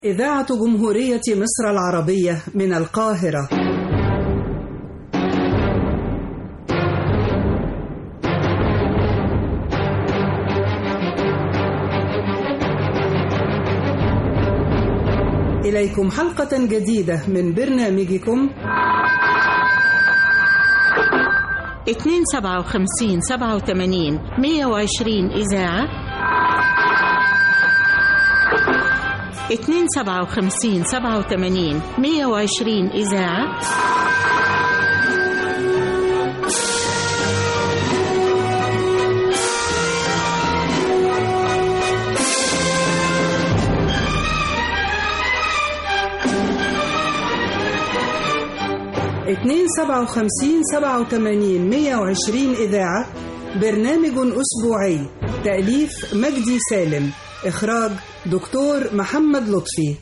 إذاعة جمهورية مصر العربية من القاهرة إليكم حلقة جديدة من برنامجكم اتنين سبعة وخمسين سبعة وثمانين مية وعشرين إذاعة اتنين سبعة وخمسين سبعة وثمانين مية وعشرين إذاعة اتنين سبعة وخمسين سبعة وثمانين مية وعشرين إذاعة برنامج أسبوعي تأليف مجدي سالم إخراج دكتور محمد لطفي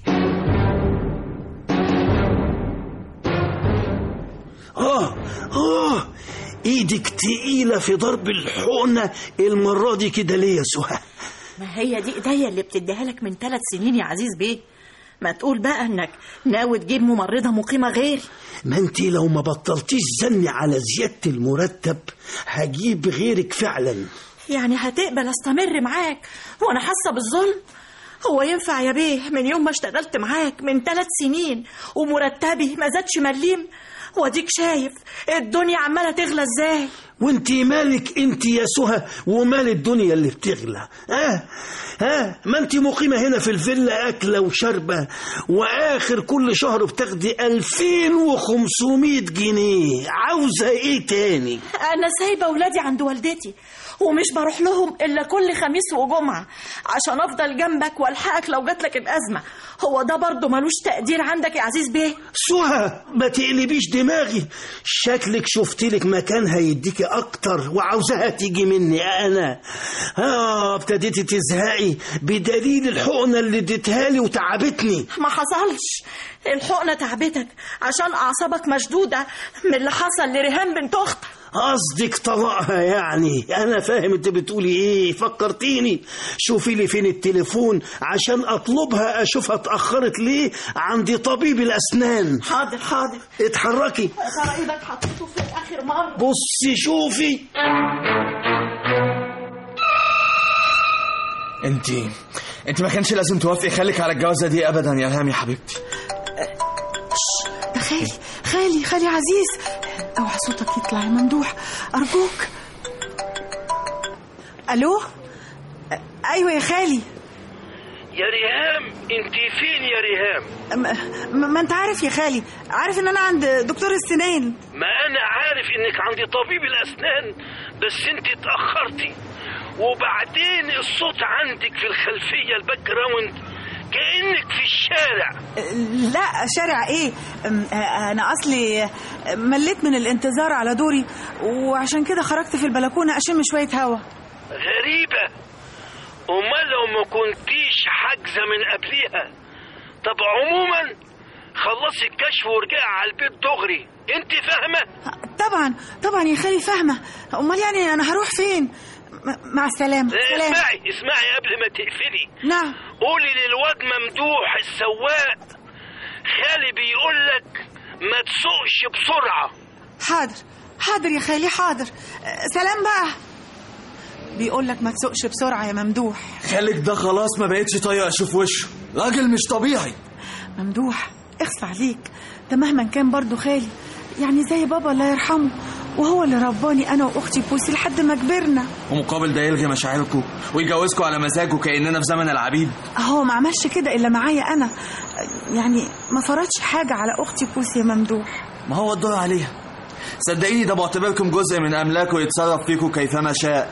آه آه إيدك تقيلة في ضرب الحقنة المرة دي كده ليه يا سهى ما هي دي ايديا اللي بتديها لك من ثلاث سنين يا عزيز بيه ما تقول بقى انك ناوي تجيب ممرضة مقيمة غيري ما انت لو ما بطلتيش زن على زيادة المرتب هجيب غيرك فعلا يعني هتقبل استمر معاك وانا حاسة بالظلم هو ينفع يا بيه من يوم ما اشتغلت معاك من ثلاث سنين ومرتبي ما زادش مليم واديك شايف الدنيا عمالة تغلى ازاي وانت مالك انت يا سهى ومال الدنيا اللي بتغلى ها ها ما انت مقيمة هنا في الفيلا أكلة وشربة وآخر كل شهر بتاخدي 2500 جنيه عاوزة ايه تاني انا سايبة ولادي عند والدتي ومش بروح لهم الا كل خميس وجمعة عشان افضل جنبك والحقك لو جاتلك الازمة هو ده برضه ملوش تقدير عندك يا عزيز بيه سهى ما تقلبيش دماغي شكلك شفتلك مكان هيديكي اكتر وعاوزاها تيجي مني انا اه ابتديتي تزهقي بدليل الحقنه اللي اديتها لي وتعبتني ما حصلش الحقنة تعبتك عشان اعصابك مشدودة من اللي حصل لريهام بنت اختك قصدك طلاقها يعني انا فاهم انت بتقولي ايه فكرتيني شوفي لي فين التليفون عشان اطلبها اشوفها اتاخرت ليه عند طبيب الاسنان حاضر حاضر اتحركي ترى ايدك حطيته في اخر مرة بصي شوفي انت انت ما كانش لازم توافقي خالك على الجوازه دي ابدا يا الهام يا حبيبتي ده خالي خالي خالي عزيز اوعى صوتك يطلع يا ممدوح ارجوك الو أ- ايوه يا خالي يا ريهام انت فين يا ريهام ما, ما انت عارف يا خالي عارف ان انا عند دكتور السنان ما انا عارف انك عند طبيب الاسنان بس انت اتاخرتي وبعدين الصوت عندك في الخلفيه الباك جراوند كانك في الشارع لا شارع ايه أم- انا اصلي مليت من الانتظار على دوري وعشان كده خرجت في البلكونه اشم شويه هوا غريبه امال لو ما كنتيش حاجزه من قبليها طب عموما خلصي الكشف وارجعي على البيت دغري انت فاهمه طبعا طبعا يا خالي فاهمه امال يعني انا هروح فين م- مع السلامه سلام اسمعي اسمعي قبل ما تقفلي نعم قولي للواد ممدوح السواق خالي بيقول لك ما تسوقش بسرعه حاضر حاضر يا خالي حاضر أه، سلام بقى بيقول لك ما تسوقش بسرعه يا ممدوح خالك ده خلاص ما بقتش طايقه اشوف وشه راجل مش طبيعي ممدوح اخفى عليك ده مهما كان برضو خالي يعني زي بابا الله يرحمه وهو اللي رباني انا واختي بوسي لحد ما كبرنا ومقابل ده يلغي مشاعركم ويجوزكم على مزاجه كاننا في زمن العبيد هو ما عملش كده الا معايا انا يعني ما فرضش حاجه على اختي بوسي يا ممدوح ما هو الدور عليها صدقيني ده بعتبركم جزء من املاكه يتصرف فيكم كيفما شاء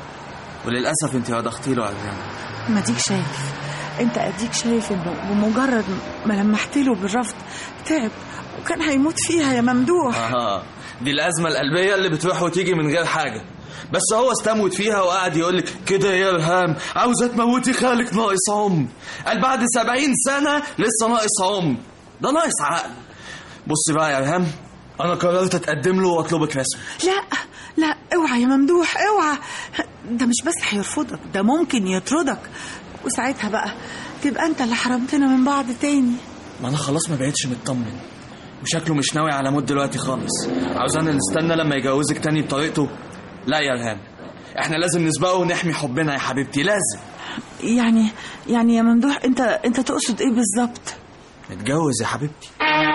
وللاسف انت وضختي له عزام ما ديك شايف انت اديك شايف انه بمجرد ما لمحت له بالرفض تعب وكان هيموت فيها يا ممدوح اها دي الازمه القلبيه اللي بتروح وتيجي من غير حاجه بس هو استموت فيها وقعد يقول لك كده يا الهام عاوزه تموتي خالك ناقص عمر قال بعد سبعين سنه لسه ناقص عمر ده ناقص عقل بصي بقى يا الهام انا قررت اتقدم له واطلبك رسمي لا لا اوعى يا ممدوح اوعى ده مش بس هيرفضك ده ممكن يطردك وساعتها بقى تبقى انت اللي حرمتنا من بعض تاني ما انا خلاص ما بقتش مطمن وشكله مش ناوي على موت دلوقتي خالص عاوزانا نستنى لما يجوزك تاني بطريقته لا يا الهام احنا لازم نسبقه ونحمي حبنا يا حبيبتي لازم يعني يعني يا ممدوح انت انت تقصد ايه بالظبط نتجوز يا حبيبتي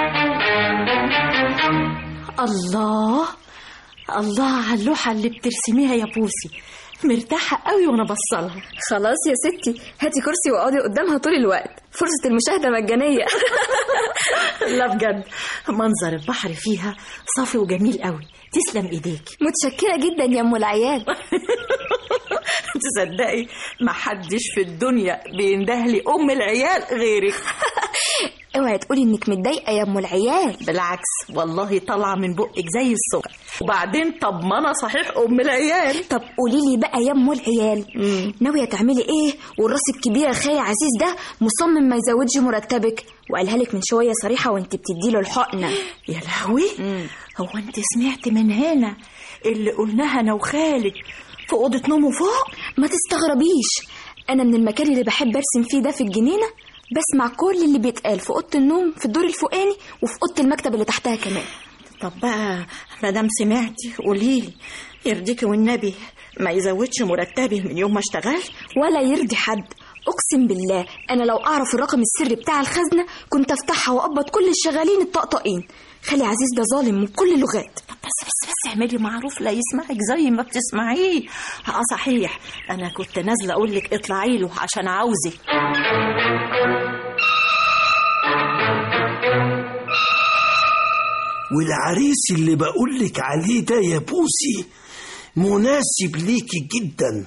الله الله على اللوحة اللي بترسميها يا بوسي مرتاحة قوي وانا بصلها خلاص يا ستي هاتي كرسي واقعدي قدامها طول الوقت فرصة المشاهدة مجانية لا بجد منظر البحر فيها صافي وجميل قوي تسلم ايديكي متشكرة جدا يا ام العيال تصدقي ما حدش في الدنيا بيندهلي ام العيال غيرك اوعي تقولي انك متضايقة يا ام العيال بالعكس والله طالعه من بقك زي السكر وبعدين طب ما انا صحيح ام العيال طب قولي لي بقى يا ام العيال ناوية تعملي ايه والراس الكبيرة خالي عزيز ده مصمم ما يزودش مرتبك وقالها لك من شوية صريحة وانت بتديله الحقنة يا لهوي هو انت سمعت من هنا اللي قلناها انا وخالد في اوضه نومه فوق ما تستغربيش انا من المكان اللي بحب ارسم فيه ده في الجنينة بسمع كل اللي بيتقال في اوضه النوم في الدور الفوقاني وفي اوضه المكتب اللي تحتها كمان طب بقى مادام سمعتي قوليلي يرضيكي والنبي ما يزودش مرتبي من يوم ما اشتغلت ولا يرضي حد اقسم بالله انا لو اعرف الرقم السري بتاع الخزنه كنت افتحها واقبض كل الشغالين الطقطقين خالي عزيز ده ظالم من كل اللغات طب بس بس بس اعملي معروف لا يسمعك زي ما بتسمعيه اه صحيح انا كنت نازله اقول لك اطلعي له عشان عاوزك والعريس اللي بقولك عليه ده يا بوسي مناسب ليكي جدا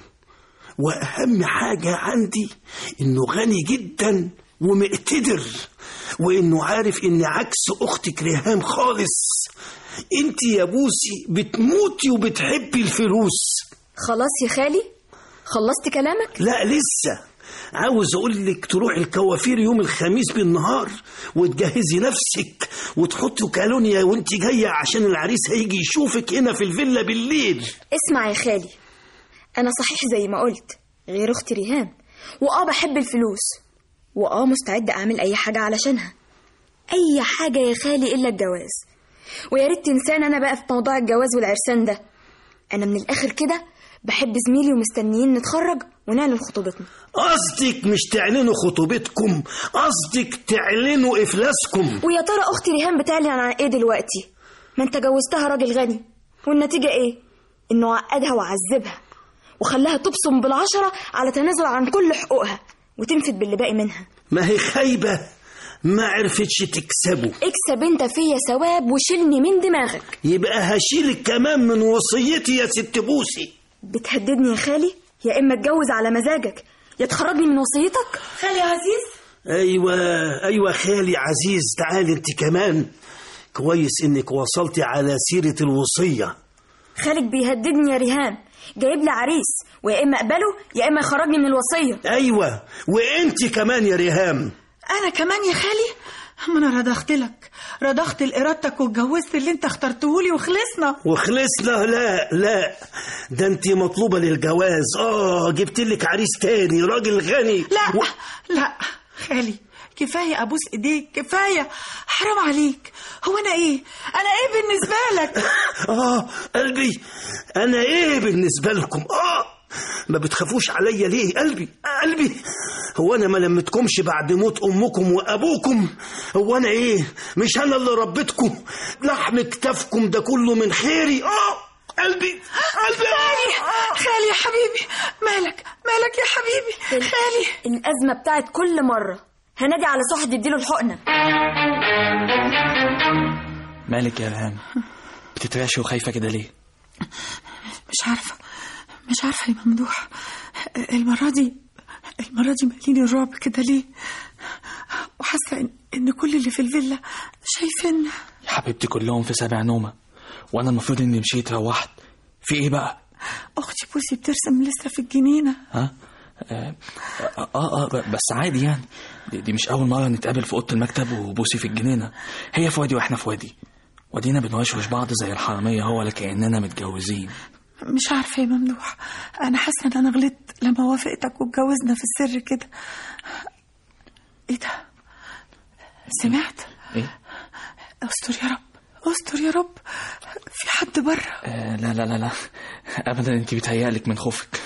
واهم حاجة عندي انه غني جدا ومقتدر وانه عارف ان عكس اختك ريهام خالص انت يا بوسي بتموتي وبتحبي الفلوس خلاص يا خالي خلصت كلامك لا لسه عاوز اقول لك تروحي الكوافير يوم الخميس بالنهار وتجهزي نفسك وتحطي كالونيا وانت جايه عشان العريس هيجي يشوفك هنا في الفيلا بالليل اسمع يا خالي انا صحيح زي ما قلت غير اختي ريهام واه بحب الفلوس واه مستعده اعمل اي حاجه علشانها اي حاجه يا خالي الا الجواز ويا ريت تنساني انا بقى في موضوع الجواز والعرسان ده انا من الاخر كده بحب زميلي ومستنيين نتخرج ونعلن خطوبتنا قصدك مش تعلنوا خطوبتكم قصدك تعلنوا افلاسكم ويا ترى اختي ريهام بتعلن عن ايه دلوقتي ما انت جوزتها راجل غني والنتيجه ايه انه عقدها وعذبها وخلاها تبصم بالعشره على تنازل عن كل حقوقها وتنفد باللي باقي منها ما هي خايبه ما عرفتش تكسبه اكسب انت فيا ثواب وشيلني من دماغك يبقى هشيلك كمان من وصيتي يا ست بوسي بتهددني يا خالي يا اما اتجوز على مزاجك يا تخرجني من وصيتك خالي عزيز ايوه ايوه خالي عزيز تعالي انت كمان كويس انك وصلتي على سيره الوصيه خالك بيهددني يا ريهام جايب لي عريس ويا اما اقبله يا اما يخرجني من الوصيه ايوه وانت كمان يا ريهام انا كمان يا خالي ما انا رضخت لك رضخت لارادتك واتجوزت اللي انت اخترته لي وخلصنا وخلصنا لا لا ده انت مطلوبه للجواز اه جبت لك عريس تاني راجل غني لا و... لا خالي كفايه ابوس ايديك كفايه حرام عليك هو انا ايه انا ايه بالنسبه لك اه قلبي انا ايه بالنسبه لكم اه ما بتخافوش عليا ليه قلبي قلبي هو انا ما لمتكمش بعد موت امكم وابوكم هو انا ايه مش انا اللي ربيتكم لحم كتافكم ده كله من خيري اه قلبي قلبي خالي خالي يا حبيبي مالك مالك يا حبيبي خالي الازمه بتاعت كل مره هنادي على صاحب يديله الحقنه مالك يا ريهام بتترعشي وخايفه كده ليه مش عارفه مش عارفه يا ممدوح المره دي المره دي ماليني الرعب كده ليه وحاسه ان ان كل اللي في الفيلا شايفيننا يا حبيبتي كلهم في سابع نومه وانا المفروض اني مشيت روحت في ايه بقى اختي بوسي بترسم لسه في الجنينه ها آه, آه, آه, اه بس عادي يعني دي, دي مش أول مرة نتقابل في أوضة المكتب وبوسي في الجنينة هي في وادي وإحنا في وادي ودينا بنوشوش بعض زي الحرامية هو لكأننا متجوزين مش عارفه يا ممدوح انا حاسه ان انا غلطت لما وافقتك واتجوزنا في السر كده ايه ده سمعت ايه استر يا رب استر يا رب في حد بره آه لا لا لا لا ابدا انت بتهيالك من خوفك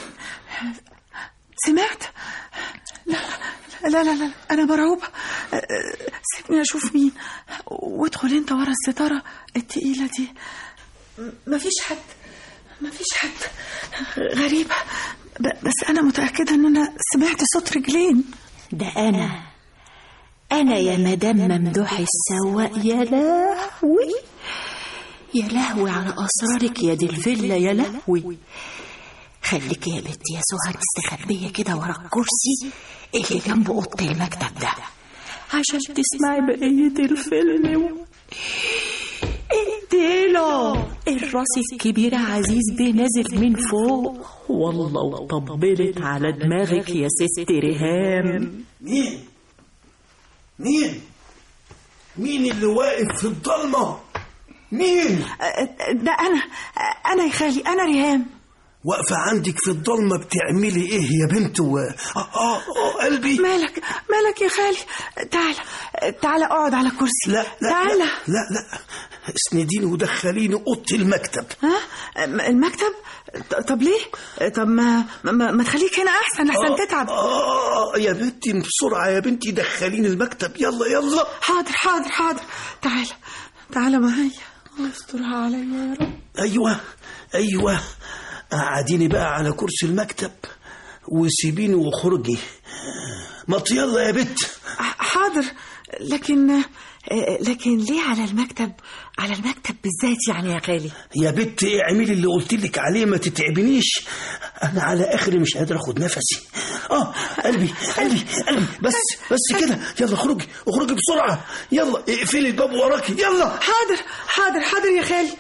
سمعت لا لا لا لا انا مرعوبه أه، سيبني اشوف مين وادخل انت ورا الستاره التقيله دي م- مفيش حد مفيش حد غريبه ب- بس انا متاكده ان انا سمعت صوت رجلين ده أنا أنا يا مدام ممدوح السواق يا لهوي يا لهوي على أسرارك يا دي الفيلا يا لهوي خليكي يا بنتي يا سهى مستخبية كده ورا الكرسي اللي جنب أوضة المكتب ده عشان تسمعي بقية الفيلم اديله الراس الكبيرة عزيز بيه نازل من فوق والله وطبلت على دماغك يا ست ريهام مين مين مين اللي واقف في الضلمة مين أه، ده انا أه، انا يا خالي انا ريهام واقفة عندك في الضلمة بتعملي ايه يا بنت و... آه, آه, آه قلبي مالك مالك يا خالي تعال تعال اقعد على كرسي لا لا تعال لا لا, لا. اسنديني ودخليني اوضه المكتب ها م- المكتب ط- طب ليه طب ما ما, ما تخليك هنا احسن لحسن تتعب آه يا بنتي بسرعة يا بنتي دخليني المكتب يلا يلا حاضر حاضر حاضر تعال تعال معايا استرها عليا يا رب أيوة أيوة قعديني بقى على كرسي المكتب وسيبيني واخرجي ما يلا يا بت ح- حاضر لكن آه، لكن ليه على المكتب على المكتب بالذات يعني يا خالي يا بت اعملي اللي قلت لك عليه ما تتعبنيش انا على اخري مش قادر اخد نفسي اه قلبي قلبي قلبي بس بس كده يلا اخرجي اخرجي بسرعه يلا اقفلي الباب وراكي يلا حاضر حاضر حاضر يا خالي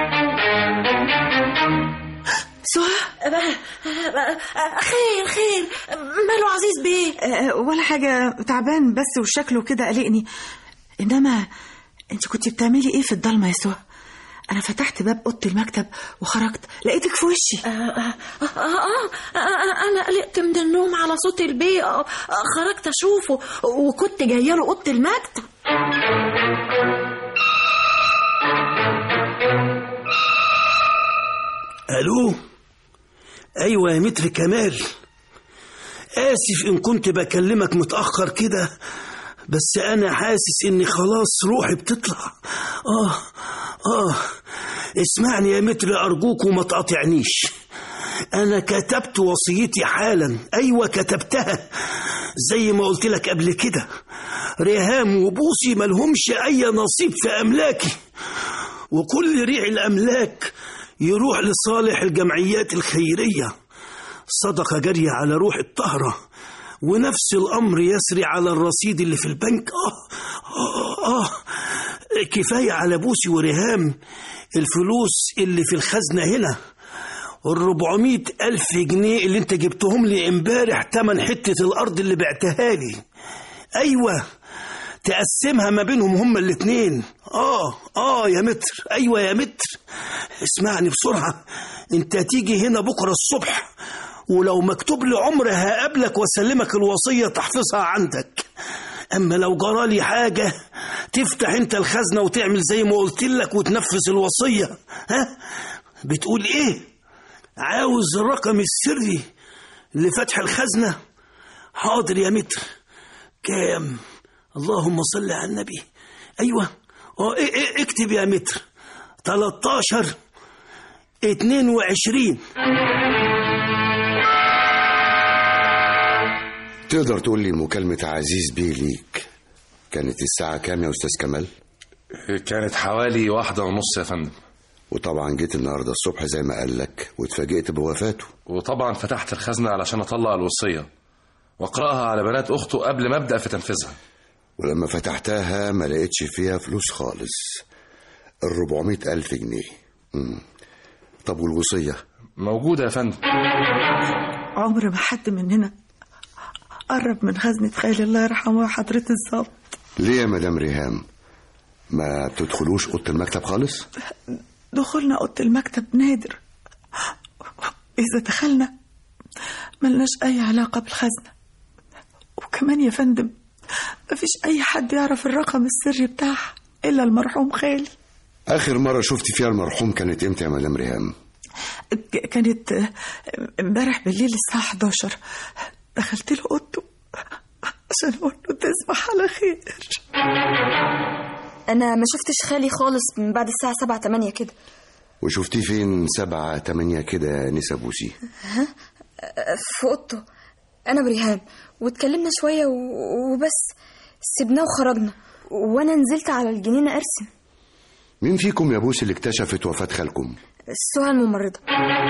سهى خير خير ماله عزيز بيه آه، ولا حاجة تعبان بس وشكله كده قلقني إنما أنت كنت بتعملي إيه في الضلمة يا سهى؟ أنا فتحت باب أوضة المكتب وخرجت لقيتك في وشي آه, آه, آه, آه, آه أنا قلقت من النوم على صوت البيه آه آه خرجت أشوفه وكنت جاية له أوضة المكتب الو ايوه يا متر كمال اسف ان كنت بكلمك متاخر كده بس انا حاسس اني خلاص روحي بتطلع اه اه اسمعني يا متر ارجوك وما تقاطعنيش انا كتبت وصيتي حالا ايوه كتبتها زي ما قلت لك قبل كده ريهام وبوسي ملهمش اي نصيب في املاكي وكل ريع الاملاك يروح لصالح الجمعيات الخيريه صدقه جاريه على روح الطهره ونفس الامر يسري على الرصيد اللي في البنك اه اه, آه. كفايه على بوسي وريهام الفلوس اللي في الخزنه هنا الربعمية ألف جنيه اللي انت جبتهم لي امبارح تمن حتة الأرض اللي بعتها لي أيوة تقسمها ما بينهم هما الاتنين آه آه يا متر أيوة يا متر اسمعني بسرعة انت تيجي هنا بكرة الصبح ولو مكتوب لي عمر هقابلك واسلمك الوصية تحفظها عندك أما لو جرالي حاجة تفتح انت الخزنة وتعمل زي ما قلت لك وتنفذ الوصية ها بتقول ايه عاوز الرقم السري لفتح الخزنة حاضر يا متر كام اللهم صل على النبي ايوه اه إيه إيه اكتب يا متر 13 22 تقدر تقول لي مكالمة عزيز بيه ليك كانت الساعة كام يا أستاذ كمال؟ كانت حوالي واحدة ونص يا فندم وطبعا جيت النهاردة الصبح زي ما قال لك واتفاجئت بوفاته وطبعا فتحت الخزنة علشان أطلع الوصية وأقرأها على بنات أخته قبل ما أبدأ في تنفيذها ولما فتحتها ما لقيتش فيها فلوس خالص الربعمية ألف جنيه مم. طب والوصية موجودة يا فندم عمر ما حد مننا قرب من خزنة خالي الله يرحمه يا حضرة الظابط ليه يا مدام ريهام ما بتدخلوش أوضة المكتب خالص دخولنا أوضة المكتب نادر إذا دخلنا ملناش أي علاقة بالخزنة وكمان يا فندم مفيش أي حد يعرف الرقم السري بتاعها إلا المرحوم خالي آخر مرة شفت فيها المرحوم كانت إمتى يا مدام ريهام؟ ك- كانت آه، امبارح بالليل الساعة 11 دخلت له أوضته عشان أقول له تصبح على خير انا ما شفتش خالي خالص من بعد الساعه 7 8 كده وشفتيه فين سبعة تمانية كده يا نسا بوسي في اوضته انا بريهام واتكلمنا شويه و- وبس سيبناه وخرجنا وانا نزلت على الجنينه ارسم مين فيكم يا بوسي اللي اكتشفت وفاة خالكم؟ السهى الممرضه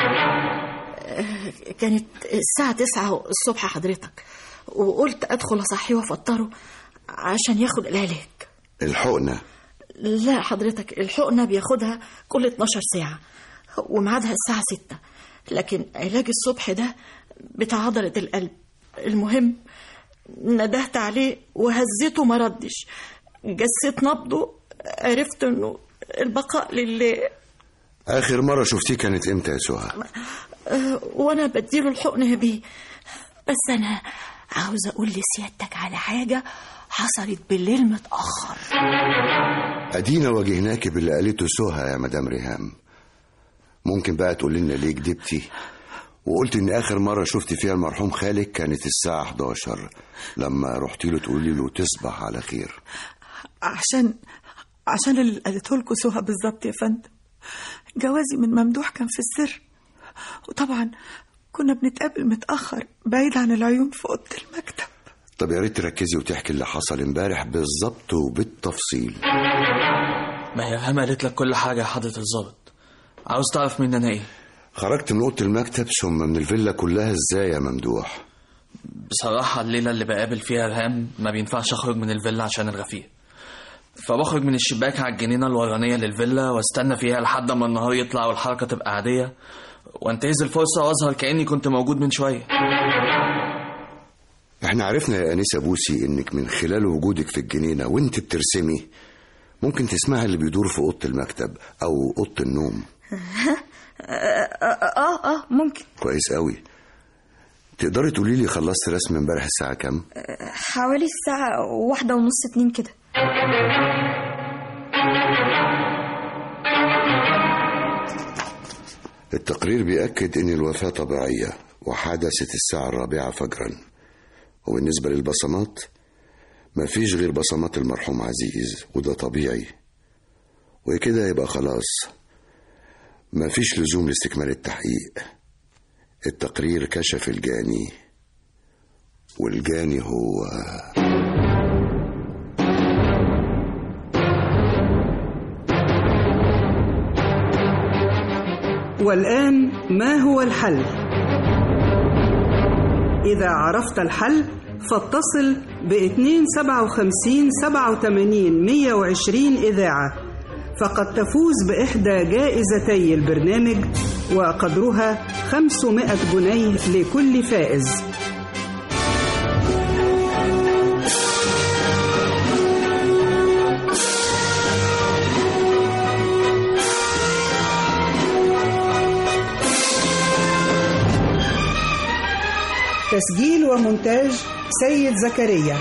كانت الساعة تسعة الصبح حضرتك وقلت أدخل أصحيه وأفطره عشان ياخد العلاج الحقنة لا حضرتك الحقنة بياخدها كل 12 ساعة وميعادها الساعة 6 لكن علاج الصبح ده بتاع عضلة القلب المهم ندهت عليه وهزيته ما ردش جسيت نبضه عرفت انه البقاء لله آخر مرة شفتيه كانت إمتى يا سهى؟ أه، وانا بديله الحقن يا بيه بس انا عاوزه اقول لسيادتك على حاجه حصلت بالليل متاخر أدينا واجهناك باللي قالته سهى يا مدام ريهام ممكن بقى تقول لنا ليه كدبتي وقلت إن آخر مرة شفت فيها المرحوم خالك كانت الساعة 11 لما رحت له تقولي له تصبح على خير عشان عشان اللي قالته لكم سهى بالظبط يا فندم جوازي من ممدوح كان في السر وطبعا كنا بنتقابل متأخر بعيد عن العيون في أوضة المكتب طب يا ريت تركزي وتحكي اللي حصل امبارح بالظبط وبالتفصيل ما هي هام قالت لك كل حاجة يا حضرة الظابط عاوز تعرف مني أنا إيه خرجت من أوضة المكتب ثم من الفيلا كلها إزاي يا ممدوح بصراحة الليلة اللي بقابل فيها رهام ما بينفعش أخرج من الفيلا عشان الغفير فبخرج من الشباك على الجنينة الورانية للفيلا واستنى فيها لحد ما النهار يطلع والحركة تبقى عادية وانتهز الفرصة وأظهر كأني كنت موجود من شوية احنا عرفنا يا أنسة بوسي إنك من خلال وجودك في الجنينة وانت بترسمي ممكن تسمعي اللي بيدور في أوضة المكتب أو أوضة النوم اه اه, آه ممكن كويس قوي تقدري تقولي لي خلصت رسم امبارح الساعة كام؟ حوالي الساعه واحدة ونص اتنين كده التقرير بيأكد إن الوفاة طبيعية وحدثت الساعة الرابعة فجرا وبالنسبة للبصمات مفيش غير بصمات المرحوم عزيز وده طبيعي وكده يبقى خلاص مفيش لزوم لاستكمال التحقيق التقرير كشف الجاني والجاني هو والآن ما هو الحل؟ إذا عرفت الحل فاتصل ب 257 87 120 إذاعة فقد تفوز بإحدى جائزتي البرنامج وقدرها 500 جنيه لكل فائز تسجيل ومونتاج سيد زكريا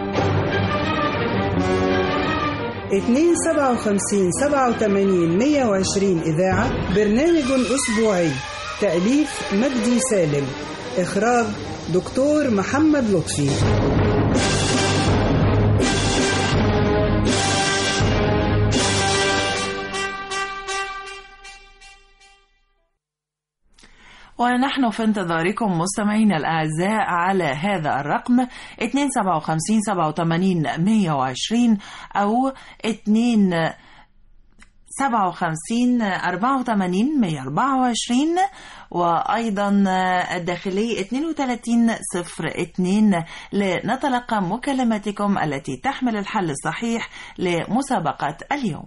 257 87 120 إذاعة برنامج أسبوعي تأليف مجدي سالم إخراج دكتور محمد لطفي ونحن في انتظاركم مستمعينا الأعزاء على هذا الرقم 257 87 120 أو 2 57 84 124 وأيضا الداخلي 32 02 لنتلقى مكالماتكم التي تحمل الحل الصحيح لمسابقة اليوم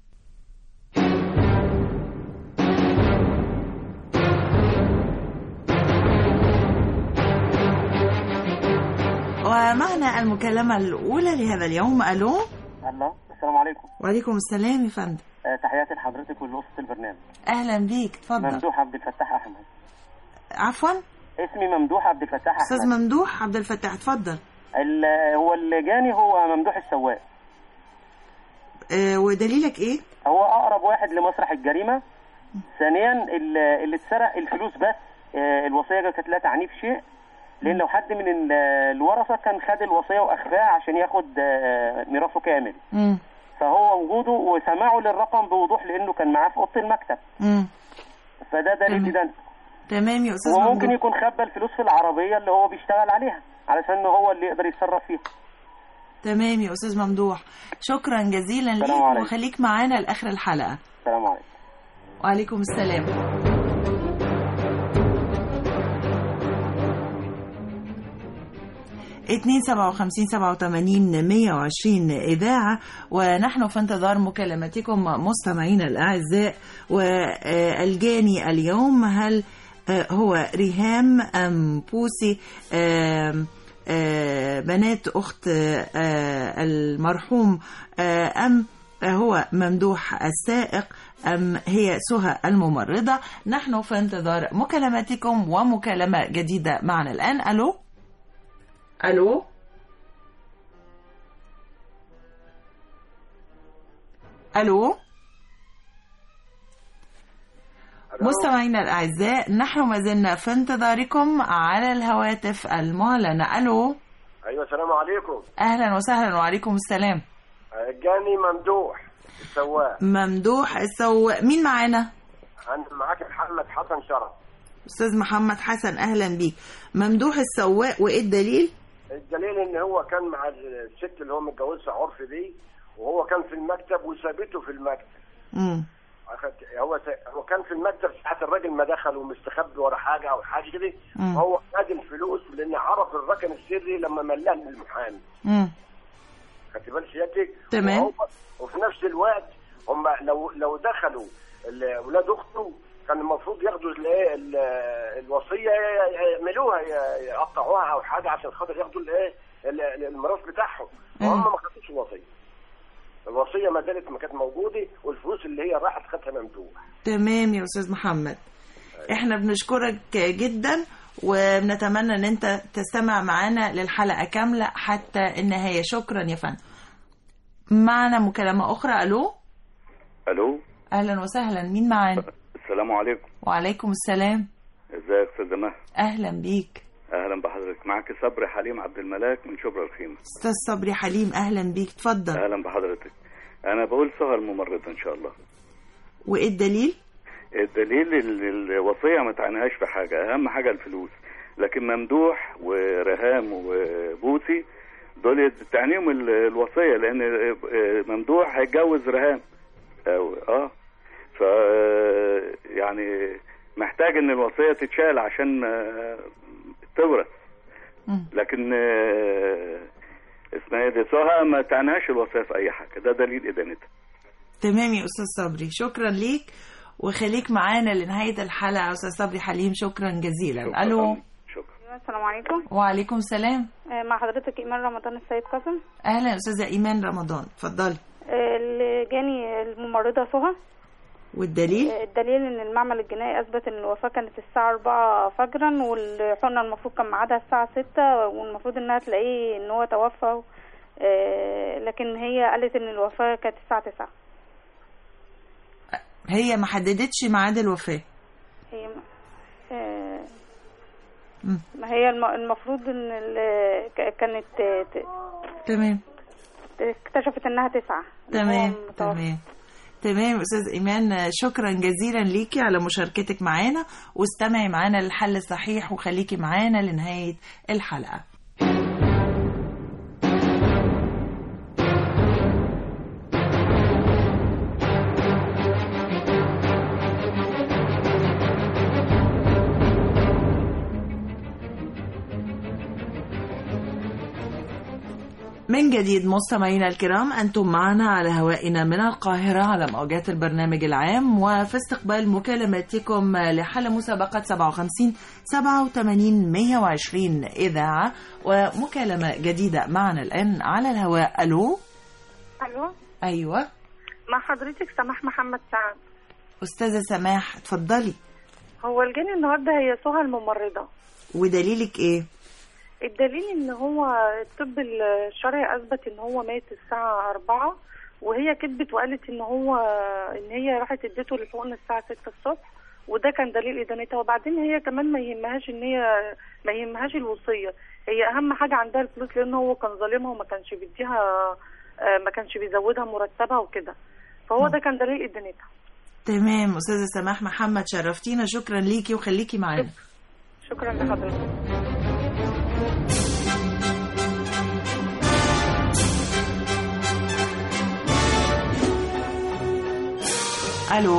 ومعنا المكالمة الأولى لهذا اليوم ألو الله السلام عليكم وعليكم السلام يا فندم آه، تحياتي لحضرتك ولأسرة البرنامج أهلا بيك اتفضل ممدوح عبد الفتاح أحمد عفوا اسمي ممدوح عبد الفتاح أستاذ أحمد ممدوح عبد الفتاح اتفضل ال- هو اللي جاني هو ممدوح السواق آه، ودليلك ايه هو اقرب واحد لمسرح الجريمه ثانيا ال- اللي اتسرق الفلوس بس آه، الوصيه كانت لا تعنيه في شيء لان لو حد من ال- الورثه كان خد الوصيه واخفاها عشان ياخد آه، ميراثه كامل مم. فهو وجوده وسماعه للرقم بوضوح لانه كان معاه في اوضه المكتب مم. فده دليل ده تمام يا استاذ وممكن ممدوح يكون خبى الفلوس في العربيه اللي هو بيشتغل عليها علشان هو اللي يقدر يتصرف فيها تمام يا استاذ ممدوح شكرا جزيلا ليك السلام عليكم. وخليك معانا لاخر الحلقه السلام عليكم وعليكم السلام اتنين سبعة وخمسين سبعة وتمانين مية وعشرين إذاعة ونحن في انتظار مكالمتكم مستمعينا الأعزاء والجاني اليوم هل آه، هو ريهام أم بوسي آم، آه، بنات أخت آه، المرحوم آه، أم هو ممدوح السائق أم هي سهى الممرضة نحن في انتظار مكالمتكم ومكالمة جديدة معنا الآن ألو ألو ألو مستمعينا الأعزاء نحن ما زلنا في انتظاركم على الهواتف المعلنة ألو ايوه السلام عليكم أهلا وسهلا وعليكم السلام جاني ممدوح السواق ممدوح السواق مين معانا؟ انا معاك محمد حسن شرف أستاذ محمد حسن أهلا بيك ممدوح السواق وإيه الدليل؟ الدليل ان هو كان مع الست اللي هو متجوزها عرف دي وهو كان في المكتب وسابته في المكتب مم. أخدت- هو س- هو كان في المكتب ساعة الراجل ما دخل ومستخبي ورا حاجة أو حاجة كده مم. هو خد الفلوس لأن عرف الرقم السري لما ملاه للمحامي مم. خدت بال سيادتك تمام. وهو وفي نفس الوقت هم لو لو دخلوا ال- اولاد اخته كان المفروض ياخدوا الايه ال- الوصيه يعملوها ي- يقطعوها او حاجه عشان خاطر ياخدوا الايه ال- الميراث بتاعهم وهم ما خدوش الوصيه الوصيه ما زالت ما كانت موجوده والفلوس اللي هي راحت خدها ممدوح تمام يا استاذ محمد احنا بنشكرك جدا وبنتمنى ان انت تستمع معانا للحلقه كامله حتى النهايه شكرا يا فندم معنا مكالمه اخرى الو الو اهلا وسهلا مين معانا السلام عليكم وعليكم السلام ازيك استاذ مها اهلا بيك اهلا بحضرتك معك صبري حليم عبد الملاك من شبرا الخيمه استاذ صبري حليم اهلا بيك اتفضل اهلا بحضرتك انا بقول سهر ممرضه ان شاء الله وايه الدليل الدليل ال- الوصيه ما تعنيهاش في حاجه اهم حاجه الفلوس لكن ممدوح ورهام وبوسي دول تعنيهم ال- الوصيه لان ممدوح هيتجوز رهام أو اه ف يعني محتاج ان الوصيه تتشال عشان آه، تورث لكن آه، اسمها ايه دي سهى ما تعنيهاش الوصيه في اي حاجه ده دليل ادانتها تمام يا استاذ صبري شكرا ليك وخليك معانا لنهايه الحلقه يا استاذ صبري حليم شكرا جزيلا الو السلام عليكم وعليكم السلام آه، مع حضرتك ايمان رمضان السيد قاسم اهلا يا استاذه ايمان رمضان اتفضلي آه، اللي جاني الممرضه سهى والدليل آه، الدليل ان المعمل الجنائي اثبت ان الوفاه كانت الساعه 4 فجرا والحقنه المفروض كان ميعادها الساعه 6 والمفروض انها تلاقيه ان هو توفى آه، لكن هي قالت ان الوفاه كانت الساعه 9 هي ما حددتش ميعاد الوفاه هي آه، مم. ما هي الم- المفروض ان ال- ك- كانت آه، ت- تمام اكتشفت انها تسعة تمام تمام تمام استاذ ايمان شكرا جزيلا ليكي على مشاركتك معانا واستمعي معانا للحل الصحيح وخليكي معانا لنهايه الحلقه من جديد مستمعينا الكرام أنتم معنا على هوائنا من القاهرة على موجات البرنامج العام وفي استقبال مكالماتكم لحل مسابقة 57 87 120 إذاعة ومكالمة جديدة معنا الآن على الهواء ألو الو أيوة مع حضرتك سماح محمد سعد أستاذة سماح اتفضلي هو الجاني النهارده هي سهى الممرضه ودليلك إيه؟ الدليل ان هو الطب الشرعي اثبت ان هو مات الساعة أربعة وهي كذبت وقالت ان هو ان هي راحت اديته الحقن الساعة ستة الصبح وده كان دليل ادانتها وبعدين هي كمان ما يهمهاش ان هي ما يهمهاش الوصية هي اهم حاجة عندها الفلوس لان هو كان ظالمها وما كانش بيديها آه، ما كانش بيزودها مرتبها وكده فهو ده كان دليل ادانتها تمام استاذه سماح محمد شرفتينا شكرا ليكي وخليكي معانا شكرا لحضرتك الو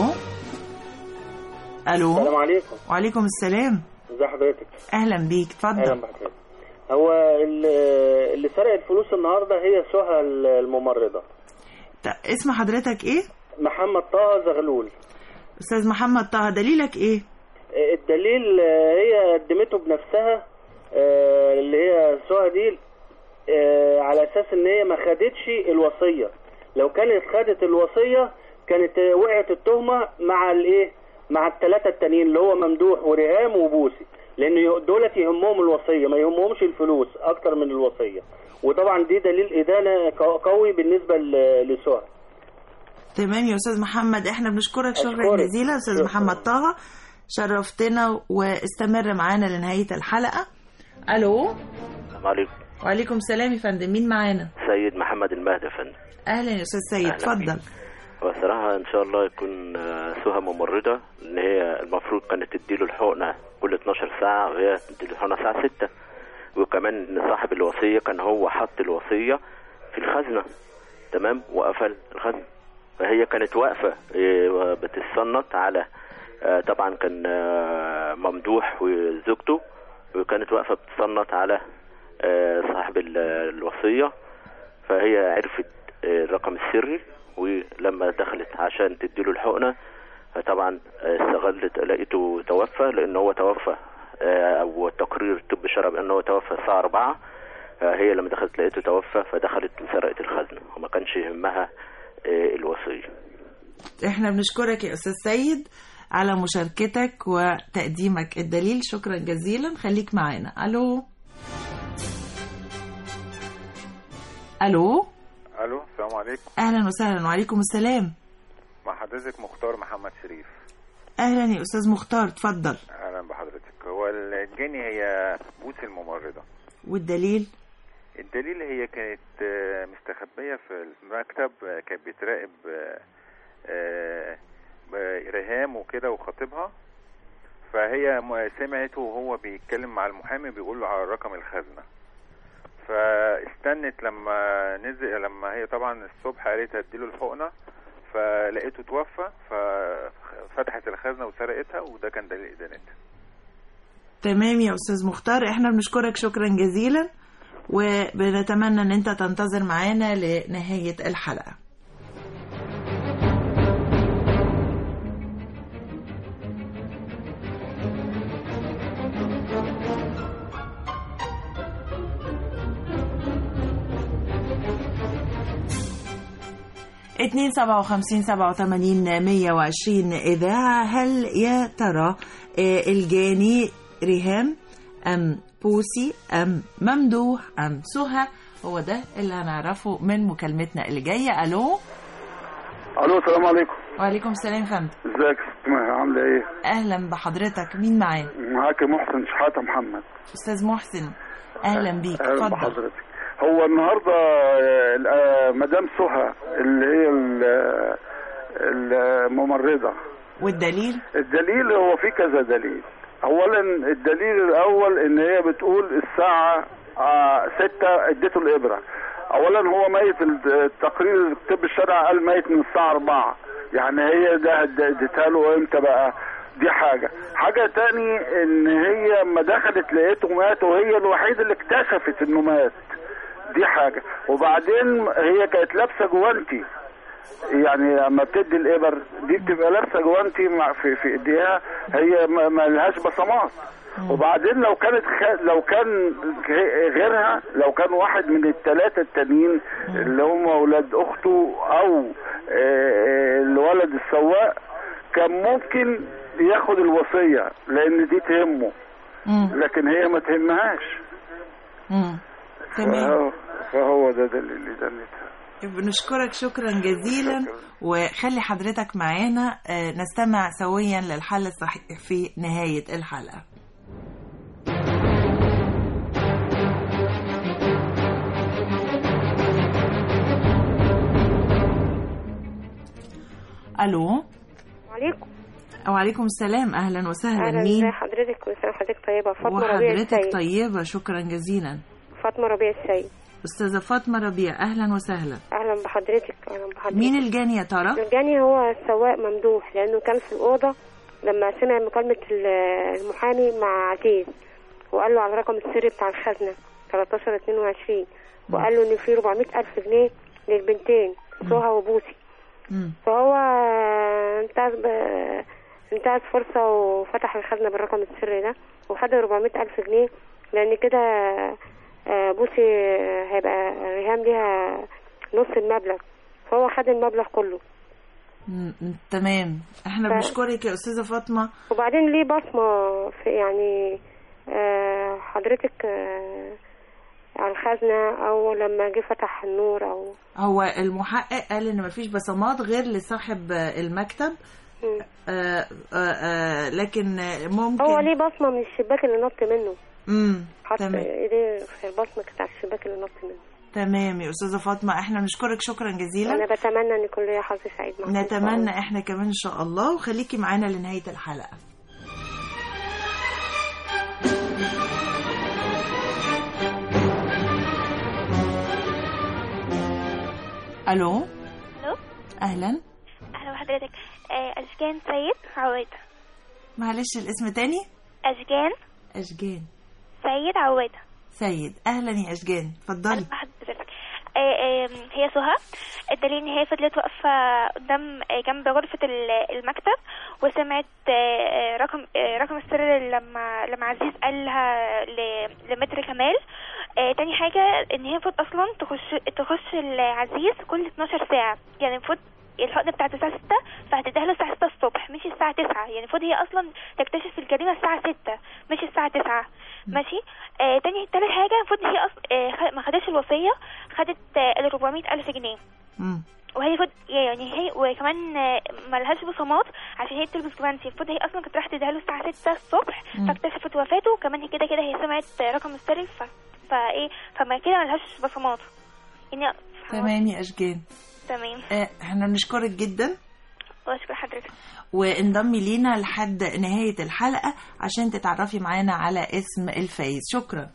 الو السلام عليكم وعليكم السلام ازي حضرتك اهلا بيك اهلا اتفضل بحضرتك هو ال- اللي سرق الفلوس النهارده هي سهى الممرضه ط- اسم حضرتك ايه محمد طه زغلول استاذ محمد طه دليلك ايه الدليل آه، هي قدمته بنفسها آه، اللي هي سهى دي آه، على اساس ان هي ما خدتش الوصيه لو كانت خدت الوصيه كانت آه، وقعت التهمه مع الايه مع الثلاثه التانيين اللي هو ممدوح وريهام وبوسي لان ي- دولت يهمهم الوصيه ما يهمهمش الفلوس اكتر من الوصيه وطبعا دي دليل ادانه قو- قوي بالنسبه ل- لسهى تمام يا استاذ محمد احنا بنشكرك شكرا أشكرك. جزيلا استاذ شكرا. محمد طه شرفتنا واستمر معانا لنهايه الحلقه الو السلام عليكم وعليكم السلام يا فندم مين معانا سيد محمد المهدي يا فندم اهلا يا استاذ سيد أهلا اتفضل هو صراحة إن شاء الله يكون آه، سهى ممرضة إن هي المفروض كانت تديله الحقنة كل 12 ساعة وهي تديله الحقنة الساعة 6 وكمان إن صاحب الوصية كان هو حط الوصية في الخزنة تمام وقفل الخزنة فهي كانت واقفة آه، بتتصنت على آه، طبعا كان آه، ممدوح وزوجته وكانت واقفة بتتصنت على آه، صاحب ال- الوصية فهي عرفت آه، الرقم السري ولما دخلت عشان تديله الحقنة طبعا آه، استغلت لقيته توفى لان هو توفى آه، او تقرير الطب الشرعي بان هو توفى الساعة 4 آه، هي لما دخلت لقيته توفى فدخلت وسرقت الخزنة وما كانش يهمها آه، الوصية احنا بنشكرك يا استاذ سيد على مشاركتك وتقديمك الدليل شكرا جزيلا خليك معانا الو الو الو السلام عليكم اهلا وسهلا وعليكم السلام مع حضرتك مختار محمد شريف اهلا يا استاذ مختار اتفضل اهلا بحضرتك هو الجاني هي بوسي الممرضه والدليل الدليل هي كانت آه، مستخبيه في المكتب آه، كانت بتراقب آه، آه، ب- ريهام وكده وخطيبها فهي م- سمعته وهو بيتكلم مع المحامي بيقول له على رقم الخزنه فاستنت لما نزل لما هي طبعا الصبح قالت هديله الحقنه فلقيته توفى ففتحت الخزنه وسرقتها وده كان دليل ادانتها تمام يا استاذ مختار احنا بنشكرك شكرا جزيلا وبنتمنى ان انت تنتظر معانا لنهاية الحلقة اتنين سبعة وخمسين سبعة وثمانين مية وعشرين إذاعة هل يا ترى آه، الجاني ريهام أم بوسي أم ممدوح أم سهى هو ده اللي هنعرفه من مكالمتنا اللي جاية ألو الو السلام عليكم وعليكم السلام يا فندم ازيك يا ست ماهر؟ عامله ايه أهلا بحضرتك مين معانا معاك محسن شحاته محمد أستاذ محسن أهلا بيك اهلا اتفضل بحضرتك هو النهارده آه، آه، مدام سهى اللي هي ال- الممرضه والدليل الدليل هو في كذا دليل اولا الدليل الاول ان هي بتقول الساعه آه، ستة اديته الابره اولا هو ميت التقرير الطب الشرعي قال ميت من الساعه 4 يعني هي ده اديتها له امتى بقى دي حاجة حاجة تاني ان هي لما دخلت لقيته مات وهي الوحيدة اللي اكتشفت انه مات دي حاجة وبعدين هي كانت لابسة جوانتي يعني لما بتدي الابر دي بتبقى لابسه جوانتي مع في في ايديها هي ما ما لهاش بصمات وبعدين لو كانت خ... لو كان غ- غيرها لو كان واحد من الثلاثه التانيين اللي هم اولاد اخته او آه، آه، الولد السواق كان ممكن ياخد الوصيه لان دي تهمه لكن هي ما تهمهاش مم. تمام فهو- فهو ده دليل إدانتها بنشكرك شكرا جزيلا وخلي حضرتك معانا آه، نستمع سويا للحل الصحيح في نهاية الحلقة الو عليكم وعليكم السلام اهلا وسهلا اهلا مين ازي حضرتك كل سنه وحضرتك طيبه فاطمه ربيع وحضرتك السيد طيبة شكرا جزيلا فاطمه ربيع السيد استاذة فاطمة ربيع اهلا وسهلا اهلا بحضرتك اهلا بحضرتك مين الجاني يا ترى الجاني هو السواق ممدوح لانه كان في الاوضه لما سمع مكالمه ال- المحامي مع عزيز وقال له على الرقم السري بتاع الخزنه 13 22 وقال له ان في 400 الف جنيه للبنتين سهى وبوسي فهو انتهز ب... انتهز فرصة وفتح الخزنة بالرقم السري ده وخد 400 ألف جنيه لأن كده آه، بوسي هيبقى رهان ليها نص المبلغ فهو خد المبلغ كله مم، تمام احنا ف- بنشكرك يا استاذة فاطمة وبعدين ليه بصمة في يعني آه، حضرتك آه، على الخزنة أو لما جه فتح النور أو هو المحقق قال ان مفيش بصمات غير لصاحب المكتب آه آه آه لكن ممكن هو ليه بصمة من الشباك اللي نط منه امم حط تمام ايديه في البصمة بتاع الشباك اللي نط منه تمام يا استاذة فاطمة احنا بنشكرك شكرا جزيلا أنا بتمنى إن يكون ليا حظ سعيد معاكم إن شاء الله. نتمنى احنا كمان ان شاء الله وخليكي معانا لنهاية الحلقة الو الو اهلا اهلا بحضرتك آه، اشجان سيد عواد معلش الاسم تاني اشجان اشجان سيد عواد سيد اهلا يا اشجان اتفضلي حضرتك آه، آه، هي سهى الدليل ان هي فضلت واقفه قدام آه، جنب غرفه ال- المكتب وسمعت آه، آه، رقم آه، رقم السر لما لما عزيز قالها ل- لمتر كمال آه، تاني حاجه ان هي المفروض اصلا تخش تخش العزيز كل 12 ساعه يعني المفروض الحقنه بتاعت الساعه 6 فهتديها له الساعه 6 الصبح مش الساعه 9 يعني المفروض هي اصلا تكتشف الجريمه الساعه 6 مش الساعه 9 ماشي آه تاني تالت حاجه المفروض هي أص... آه خ- ما خدتش الوصيه خدت آه ال 400 الف جنيه وهي المفروض يعني هي وكمان آه، ملهاش بصمات عشان هي بتلبس جوانتي المفروض هي اصلا كانت رايحه تديها له الساعه 6 الصبح مم. فاكتشفت وفاته وكمان هي كده كده هي سمعت آه، رقم السري ف... فايه فما كده ملهاش بصمات يعني تمام يا اشجان تمام آه، احنا بنشكرك جدا واشكر حضرتك وانضمي لينا لحد نهاية الحلقة عشان تتعرفي معانا على اسم الفايز شكرا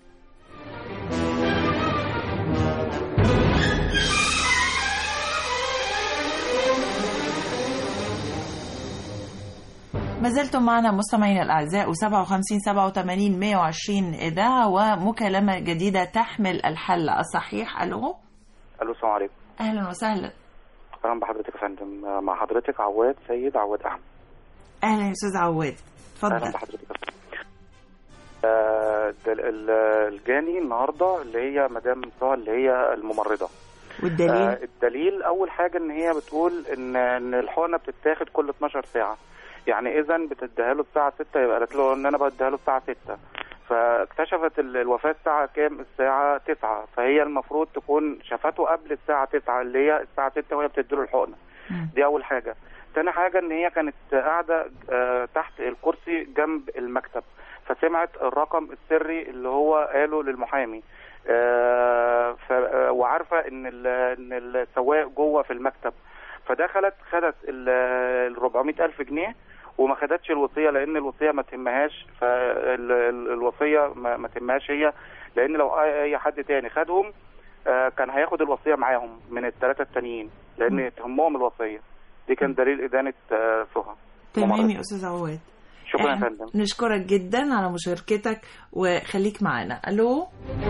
ما زلتم معنا مستمعينا الأعزاء و57 87 120 إذاعة ومكالمة جديدة تحمل الحل الصحيح ألو الو السلام عليكم أهلا وسهلا اهلا بحضرتك يا فندم آه، مع حضرتك عواد سيد عواد احمد أهلا يا أستاذ عواد اهلا اتفضل بحضرتك يا فندم. آه، ده ال- ال- الجاني النهارده اللي هي مدام سهى اللي هي الممرضه والدليل آه الدليل اول حاجه ان هي بتقول ان ان الحقنه بتتاخد كل 12 ساعه يعني اذا بتديها له الساعه 6 يبقى قالت له ان انا بديها له الساعه 6 فاكتشفت ال- الوفاه الساعه كام الساعه 9 فهي المفروض تكون شافته قبل الساعه 9 اللي هي الساعه 6 وهي بتديله الحقنه دي اول حاجه تاني حاجه ان هي كانت قاعده آه، تحت الكرسي جنب المكتب فسمعت الرقم السري اللي هو قاله للمحامي آه، ف- آه، وعارفه ان ال- ان السواق جوه في المكتب فدخلت خدت ال 400 الف جنيه وما خدتش الوصيه لان الوصيه ما تهمهاش فالوصيه ما ما تهمهاش هي لان لو اي حد تاني خدهم آه، كان هياخد الوصيه معاهم من الثلاثه التانيين لان تهمهم الوصيه دي كان دليل ادانه آه، سهى تمام يا أستاذ عواد شكرا يا إحنا فندم نشكرك جدا على مشاركتك وخليك معانا الو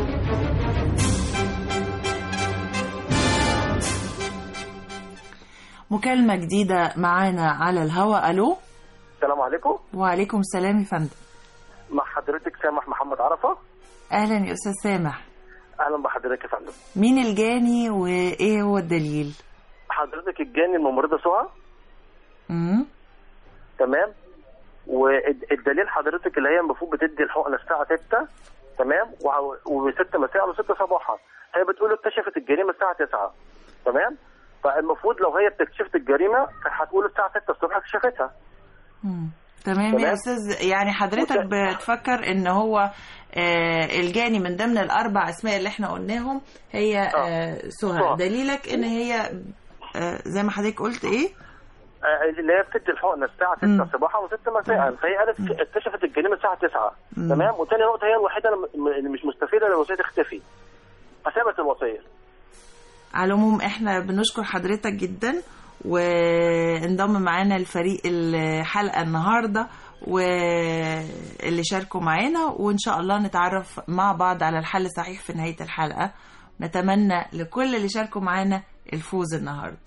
مكالمة جديدة معانا على الهواء الو السلام عليكم وعليكم السلام يا فندم مع حضرتك سامح محمد عرفة اهلا يا استاذ سامح اهلا بحضرتك يا فندم مين الجاني وايه هو الدليل حضرتك الجاني الممرضة سهى امم تمام والدليل حضرتك اللي هي المفروض بتدي الحقنة الساعة 6 تمام وع- وست مساء وست صباحا هي بتقول اكتشفت الجريمه الساعه 9 تمام فالمفروض لو هي بتكتشف الجريمه كانت هتقول الساعه 6 الصبح اكتشفتها مم. تمام يا تمام. استاذ يعني حضرتك بتفكر ان هو آه الجاني من ضمن الاربع اسماء اللي احنا قلناهم هي آه سهى سهى. دليلك ان هي آه زي ما حضرتك قلت ايه آه، اللي هي بتدي الحقنه الساعه 6 صباحا و6 مساء فهي قالت اكتشفت الجريمه الساعه 9 مم. تمام وتاني نقطه هي الوحيده اللي م- اللي مش مستفيده ان الوصيه تختفي فسابت الوصيه على العموم احنا بنشكر حضرتك جدا وانضم معانا لفريق الحلقة النهاردة واللي شاركوا معانا وإن شاء الله نتعرف مع بعض على الحل الصحيح في نهاية الحلقة نتمنى لكل اللي شاركوا معانا الفوز النهاردة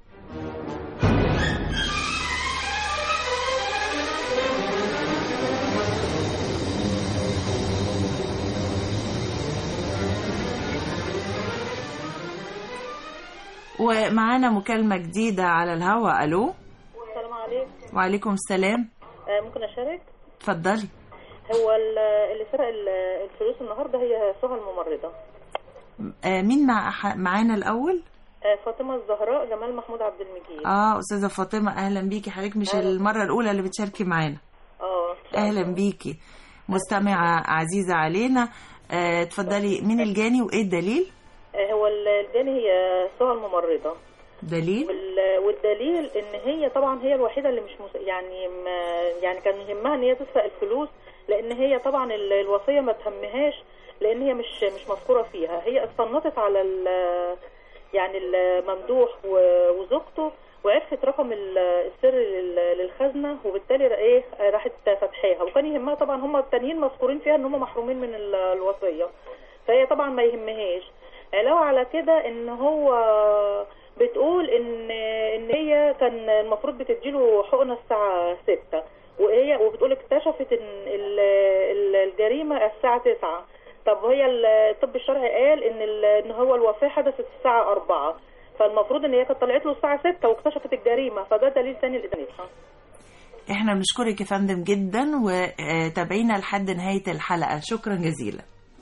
ومعانا مكالمة جديدة على الهواء ألو السلام عليكم وعليكم السلام آه، ممكن اشارك اتفضلي هو ال- اللي سرق ال- الفلوس النهارده هي سهى الممرضه آه، مين مع ح- معانا الأول؟ آه، فاطمه الزهراء جمال محمود عبد المجيد اه أستاذة فاطمة أهلا بيكي حضرتك مش المرة الأولى اللي بتشاركي معانا اه أهلا بيكي مستمعة عزيزة علينا آه، اتفضلي مين الجاني وإيه الدليل؟ آه، هو ال- الجاني هي سهى الممرضه دليل؟ وال- والدليل ان هي طبعا هي الوحيده اللي مش مس... يعني ما يعني كان يهمها ان هي تسرق الفلوس لان هي طبعا ال- الوصيه ما تهمهاش لان هي مش مش مذكوره فيها هي استنطت على ال... يعني الممدوح و- وزوجته وعرفت رقم ال- السر لل- للخزنه وبالتالي ر- ايه راحت فاتحاها وكان يهمها طبعا هم التانيين مذكورين فيها ان هم محرومين من ال- الوصيه فهي طبعا ما يهمهاش علاوه على كده ان هو بتقول ان ان هي كان المفروض بتديله حقنه الساعه 6 وهي وبتقول اكتشفت ان ال- ال- الجريمه الساعه 9 طب وهي الطب الشرعي قال ان ال- ان هو الوفاه حدثت الساعه 4 فالمفروض ان هي كانت طلعت له الساعه 6 واكتشفت الجريمه فده دليل ثاني لادانتها احنا بنشكرك يا فندم جدا وتابعينا لحد نهاية الحلقة شكرا جزيلا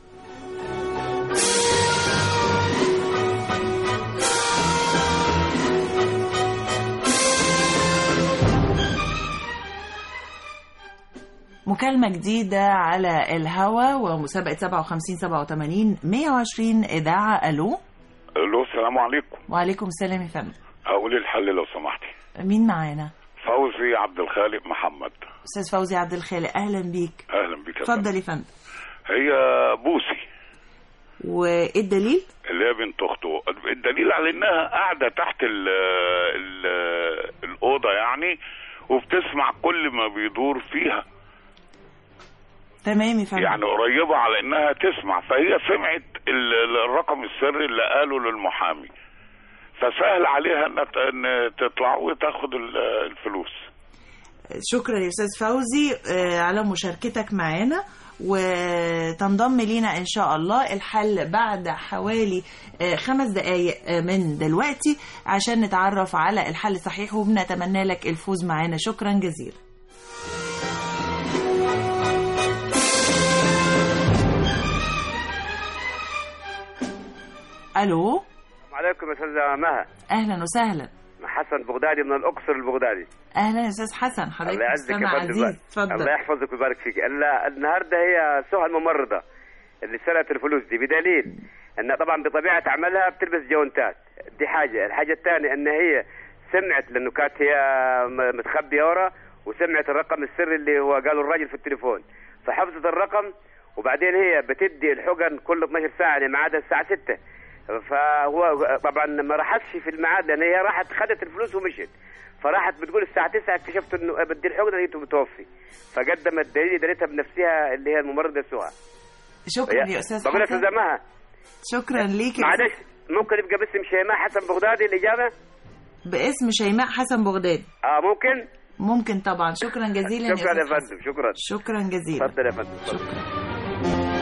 مكالمة جديدة على الهوا ومسابقة 57 87 120 إذاعة ألو الو السلام عليكم وعليكم السلام يا فندم هقول الحل لو سمحتي مين معانا؟ فوزي عبد الخالق محمد أستاذ فوزي عبد الخالق أهلا بيك اهلا بك يا فندم. اتفضل يا فندم هي بوسي وإيه الدليل؟ اللي هي بنت اخته الدليل على انها قاعده تحت ال ال الاوضه يعني وبتسمع كل ما بيدور فيها تمام يا فندم يعني قريبه على انها تسمع فهي سمعت ال- ال- الرقم السري اللي قاله للمحامي فسهل عليها ان ت- ان تطلع وتاخد ال- الفلوس شكرا يا استاذ فوزي آه، على مشاركتك معانا وتنضم لينا ان شاء الله الحل بعد حوالي آه، خمس دقايق آه، من دلوقتي عشان نتعرف على الحل الصحيح وبنتمنى لك الفوز معانا شكرا جزيلا الو عليكم يا استاذ مها اهلا وسهلا حسن بغدادي من الاقصر البغدادي اهلا يا استاذ حسن حضرتك الله يعزك يا مستمع فندم عزيز اتفضل الله يحفظك ويبارك فيك ال- النهارده هي سهى الممرضه اللي سرقت الفلوس دي بدليل ان طبعا بطبيعه عملها بتلبس جونتات دي حاجه الحاجه الثانيه ان هي سمعت لانه كانت هي م- متخبيه ورا وسمعت الرقم السري اللي هو قاله الراجل في التليفون فحفظت الرقم وبعدين هي بتدي الحقن كل 12 ساعه يعني ميعادها الساعه 6 فهو طبعا ما راحتش في الميعاد لان هي راحت خدت الفلوس ومشت فراحت بتقول الساعه 9 اكتشفت انه بدي الحقنه لقيته متوفي فقدمت دليل دليلتها بنفسها اللي هي الممرضه سهى شكرا يا استاذ بقول لك حسن استاذ مها شكرا ليك يا معلش ممكن يبقى باسم شيماء حسن بغدادي الاجابه باسم شيماء حسن بغداد اه ممكن ممكن طبعا شكرا جزيلا شكرا يا أستاذ حسن. فندم شكرا شكرا جزيلا اتفضل يا فندم اتفضل.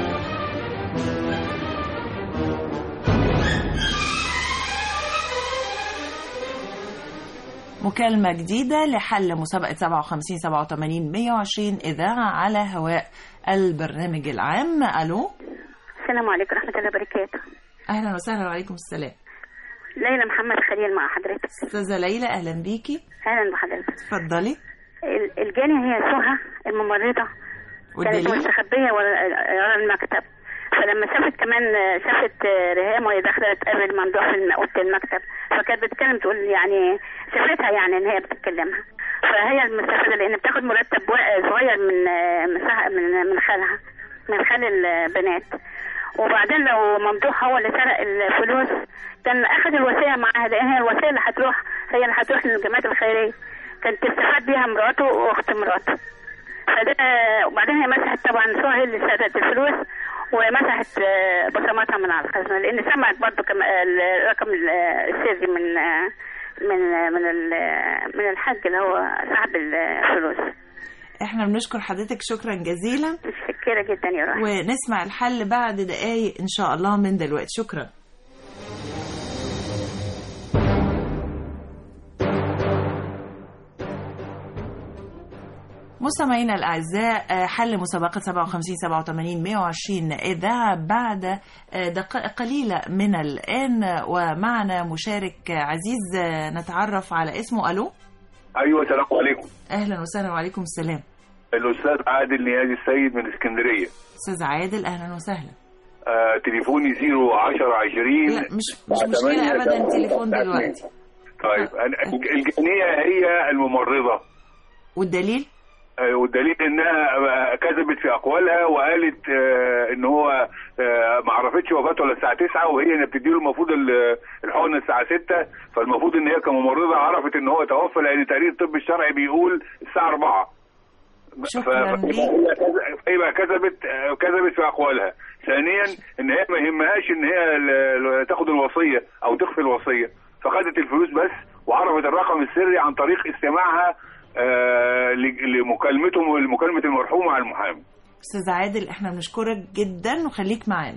مكالمة جديدة لحل مسابقة 57 87 120 إذاعة على هواء البرنامج العام ألو السلام عليكم ورحمة الله وبركاته أهلا وسهلا وعليكم السلام ليلى محمد خليل مع حضرتك أستاذة ليلى أهلا بيكي أهلا بحضرتك اتفضلي ال- الجاني هي سهى الممرضة كانت والدليل؟ مستخبية ورا ورا المكتب فلما شافت كمان شافت ريهام وهي داخلة تقابل ممدوح في الم- أوضة المكتب فكانت بتتكلم تقول يعني شافتها يعني إن هي بتتكلمها فهي المستفادة لأن بتاخد مرتب وا- صغير من من صح- من من خالها من خال البنات وبعدين لو ممدوح هو اللي سرق الفلوس كان اخذ الوصيه معاها لان هي الوصيه اللي هتروح هي اللي هتروح للجمعيات الخيريه كانت تستفاد بيها مراته واخت مراته فده وبعدين هي مسحت طبعا سهى هي اللي سرقت الفلوس ومسحت آه، بصماتها من على الخزنه لان سمعت برضو كم الرقم ال- السري من آه، من آه، من ال- من الحاج اللي هو صاحب الفلوس احنا بنشكر حضرتك شكرا جزيلا متشكره جدا يا روحي ونسمع الحل بعد دقايق إن شاء الله من دلوقتي شكرا مستمعينا الأعزاء آه، حل مسابقة 57 87 120 إذاعة بعد آه، دقائق قليلة من الآن ومعنا مشارك عزيز آه، نتعرف على اسمه ألو ايوه السلام عليكم أهلا وسهلا وعليكم السلام الاستاذ عادل نيازي السيد من اسكندريه أستاذ عادل أهلا وسهلا آه تليفوني 010 20 لا مش مش مشكلة أبدا تليفون دلوقتي طيب أنا- الجنيه هي الممرضه والدليل آه، والدليل انها آه، كذبت في اقوالها وقالت آه، ان هو آه، ما عرفتش وفاته الا الساعه 9 وهي اللي بتديله المفروض ال- الحقن الساعه 6 فالمفروض ان هي كممرضه عرفت ان هو توفى لان تقرير الطب الشرعي بيقول الساعه 4 شكراً ف- ليك. فهي كذ- فيبقى كذبت آه، كذبت في اقوالها ثانيا ان هي ما يهمهاش ان هي ال- ال- تاخد الوصيه او تخفي الوصيه فخدت الفلوس بس وعرفت الرقم السري عن طريق استماعها آه، ل- لمكالمته لمكالمه المرحوم مع المحامي أستاذ عادل احنا بنشكرك جدا وخليك معانا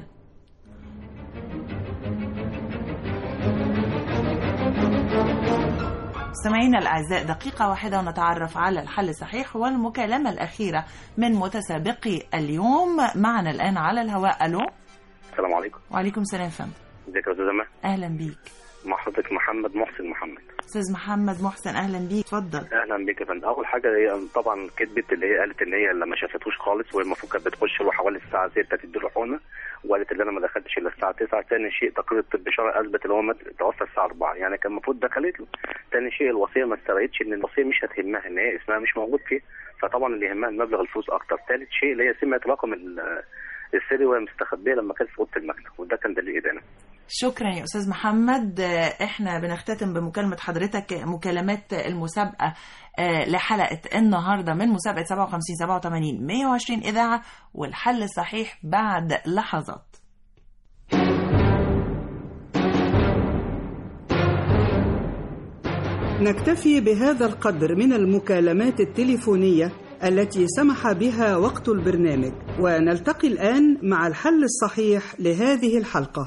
مستمعينا الأعزاء دقيقة واحدة ونتعرف على الحل الصحيح والمكالمة الأخيرة من متسابقي اليوم معنا الآن على الهواء ألو السلام عليكم وعليكم السلام فندم ازيك يا استاذ أمة؟ أهلا بيك مع حضرتك محمد محسن محمد أستاذ محمد محسن أهلا بيك اتفضل اهلا بيك يا فندم اول حاجه هي طبعا كذبت اللي هي قالت ان هي اللي ما شافتوش خالص وهي المفروض كانت بتخش له حوالي الساعه 6 تديله حقنه وقالت ان انا ما دخلتش الا الساعه 9 ثاني شيء تقرير الطب الشرعي اثبت ان هو مات توفى الساعه 4 يعني كان المفروض دخلت له ثاني شيء الوصيه ما استبعدتش ان الوصيه مش هتهمها ان هي اسمها مش موجود فيه فطبعا اللي يهمها المبلغ الفلوس اكتر ثالث شيء اللي هي سمعت رقم ال- السري وهي مستخبيه لما كانت في اوضه المكتب وده كان دليل ادانه شكرا يا استاذ محمد آه، احنا بنختتم بمكالمه حضرتك مكالمات المسابقه آه، لحلقه النهارده من مسابقه 57 87 120 اذاعه والحل الصحيح بعد لحظات نكتفي بهذا القدر من المكالمات التليفونية التي سمح بها وقت البرنامج ونلتقي الآن مع الحل الصحيح لهذه الحلقة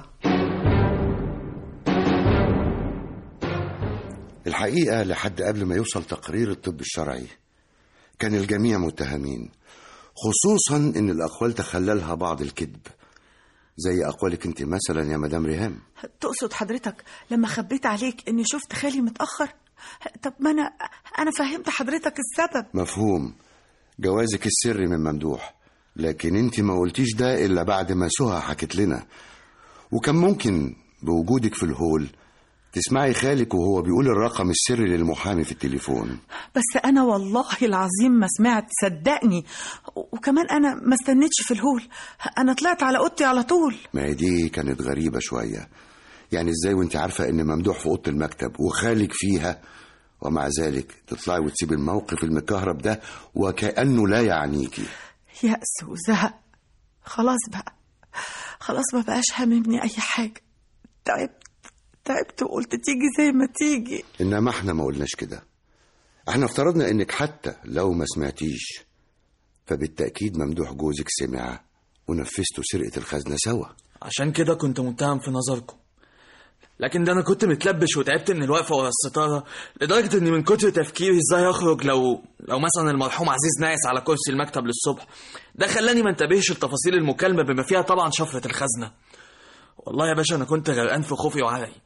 الحقيقة لحد قبل ما يوصل تقرير الطب الشرعي كان الجميع متهمين خصوصا ان الاقوال تخللها بعض الكذب زي اقوالك انت مثلا يا مدام ريهام تقصد حضرتك لما خبيت عليك اني شفت خالي متأخر طب ما انا انا فهمت حضرتك السبب مفهوم جوازك السري من ممدوح لكن انت ما قلتيش ده الا بعد ما سهى حكت لنا وكان ممكن بوجودك في الهول تسمعي خالك وهو بيقول الرقم السري للمحامي في التليفون بس انا والله العظيم ما سمعت صدقني وكمان انا ما استنيتش في الهول انا طلعت على اوضتي على طول ما هي دي كانت غريبة شوية يعني ازاي وانت عارفة ان ممدوح في اوضة المكتب وخالك فيها ومع ذلك تطلعي وتسيبي الموقف المكهرب ده وكأنه لا يعنيكي يأس وزهق خلاص بقى خلاص ما بقاش هاممني اي حاجة تعبت تعبت وقلت تيجي زي ما تيجي انما احنا ما قلناش كده احنا افترضنا انك حتى لو ما سمعتيش فبالتأكيد ممدوح جوزك سمع ونفذتوا سرقة الخزنة سوا عشان كده كنت متهم في نظركم لكن ده انا كنت متلبش وتعبت من الوقفه ورا الستاره لدرجه اني من كتر تفكيري ازاي اخرج لو لو مثلا المرحوم عزيز نايس على كرسي المكتب للصبح ده خلاني ما انتبهش لتفاصيل المكالمه بما فيها طبعا شفره الخزنه والله يا باشا انا كنت غرقان في خوفي وعرقي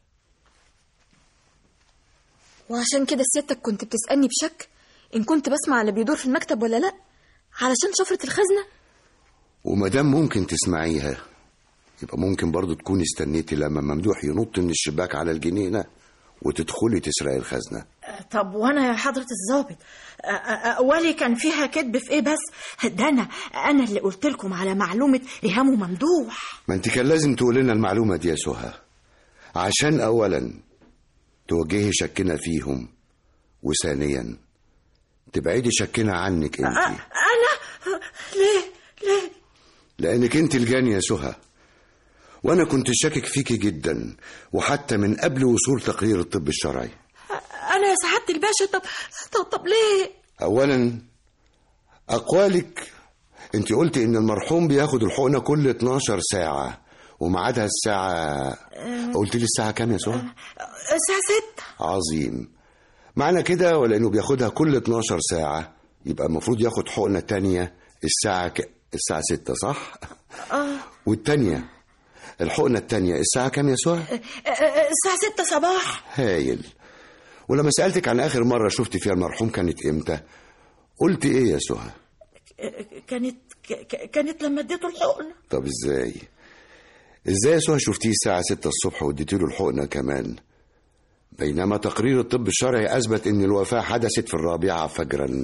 وعشان كده سيادتك كنت بتسألني بشك إن كنت بسمع اللي بيدور في المكتب ولا لأ علشان شفرة الخزنة ومادام ممكن تسمعيها يبقى ممكن برضو تكوني استنيتي لما ممدوح ينط من الشباك على الجنينة وتدخلي تسرقي الخزنة طب وانا يا حضرة الضابط أ- أ- اولي كان فيها كذب في ايه بس ده انا انا اللي قلت لكم على معلومة ريهام وممدوح ما انت كان لازم تقول لنا المعلومة دي يا سهى عشان أولا توجهي شكنا فيهم وثانيا تبعدي شكنا عنك أ- انت انا ليه ليه لأنك انت الجانية يا سهى وأنا كنت شاكك فيكي جدا وحتى من قبل وصول تقرير الطب الشرعي انا يا سعادة الباشا طب طب, طب ليه أولا أقوالك أنت قلت إن المرحوم بياخد الحقنة كل 12 ساعة وميعادها الساعة قلت لي الساعة كام يا سهى؟ الساعة ستة عظيم معنى كده ولا إنه بياخدها كل 12 ساعة يبقى المفروض ياخد حقنة تانية الساعة ك... الساعة 6 صح؟ اه والتانية الحقنة التانية الساعة كام يا سهى؟ أ- أ- الساعة ستة صباح هايل ولما سألتك عن آخر مرة شفت فيها المرحوم كانت إمتى؟ قلت إيه يا سهى؟ كانت ك- ك- كانت لما اديته الحقنة طب إزاي؟ إزاي يا سهى شفتيه الساعة 6 الصبح واديتي له الحقنة كمان؟ بينما تقرير الطب الشرعي أثبت إن الوفاة حدثت في الرابعة فجرا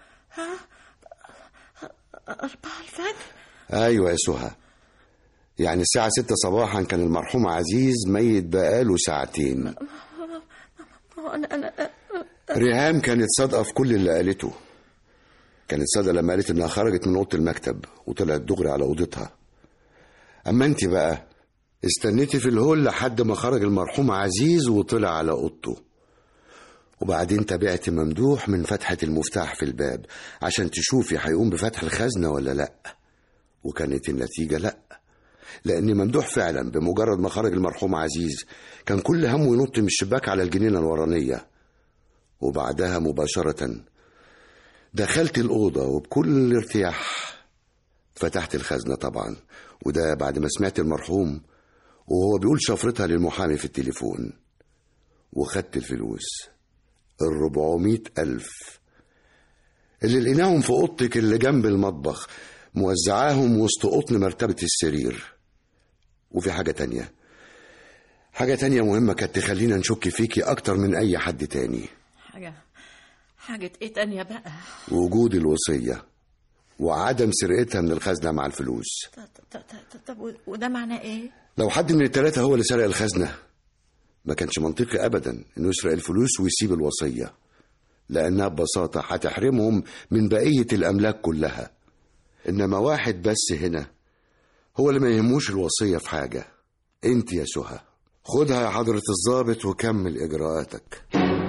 أربعة الفجر أيوة يا سهى يعني الساعة 6 صباحا كان المرحوم عزيز ميت بقاله ساعتين أنا أنا ريهام كانت صادقة في كل اللي قالته كانت صادقة لما قالت إنها خرجت من أوضة المكتب وطلعت دغري على أوضتها أما أنت بقى استنيتي في الهول لحد ما خرج المرحوم عزيز وطلع على أوضته وبعدين تابعت ممدوح من فتحة المفتاح في الباب عشان تشوفي هيقوم بفتح الخزنة ولا لأ وكانت النتيجة لأ لأن ممدوح فعلا بمجرد ما خرج المرحوم عزيز كان كل همه ينط من الشباك على الجنينة الورانية وبعدها مباشرة دخلت الأوضة وبكل ارتياح فتحت الخزنة طبعا وده بعد ما سمعت المرحوم وهو بيقول شفرتها للمحامي في التليفون وخدت الفلوس الربعمية ألف اللي لقيناهم في أوضتك اللي جنب المطبخ موزعاهم وسط قطن مرتبة السرير وفي حاجة تانية حاجة تانية مهمة كانت تخلينا نشك فيكي أكتر من أي حد تاني حاجة حاجة ايه تانية بقى وجود الوصية وعدم سرقتها من الخزنة مع الفلوس طب, طب, طب, طب و- وده معناه ايه لو حد من التلاتة هو اللي سرق الخزنة ما كانش منطقي أبدا إنه يسرق الفلوس ويسيب الوصية لأنها ببساطة هتحرمهم من بقية الأملاك كلها إنما واحد بس هنا هو اللي ما يهموش الوصية في حاجة أنت يا سهى خدها يا حضرة الضابط وكمل إجراءاتك